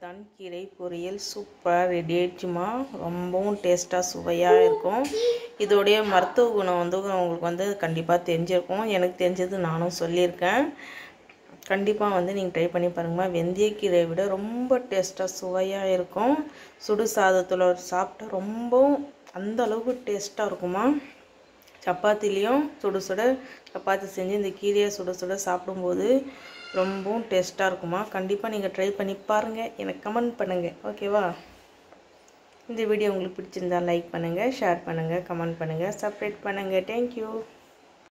அவரைத்தான் கீரை பொரியல் சூப்பராக ரெடி ஆயிடுச்சுமா ரொம்பவும் டேஸ்ட்டாக சுவையாக இருக்கும் இதோடைய மருத்துவ குணம் வந்து உங்களுக்கு வந்து கண்டிப்பாக தெரிஞ்சிருக்கும் எனக்கு தெரிஞ்சது நானும் சொல்லியிருக்கேன் கண்டிப்பாக வந்து நீங்கள் ட்ரை பண்ணி பாருங்கம்மா வெந்தயக்கீரையை விட ரொம்ப டேஸ்ட்டாக சுவையாக இருக்கும் சுடு சாதத்தில் சாப்பிட்டா ரொம்பவும் அந்த அளவுக்கு டேஸ்ட்டாக இருக்குமா சப்பாத்திலையும் சுட சுட சப்பாத்தி செஞ்சு இந்த கீரையை சுட சுட சாப்பிடும்போது ரொம்பவும் டேஸ்ட்டாக இருக்குமா கண்டிப்பாக நீங்கள் ட்ரை பண்ணி பாருங்கள் எனக்கு கமெண்ட் பண்ணுங்கள் ஓகேவா இந்த வீடியோ உங்களுக்கு பிடிச்சிருந்தா லைக் பண்ணுங்கள் ஷேர் பண்ணுங்கள் கமெண்ட் பண்ணுங்கள் சப்ஸ்கிரைப் பண்ணுங்கள் தேங்க்யூ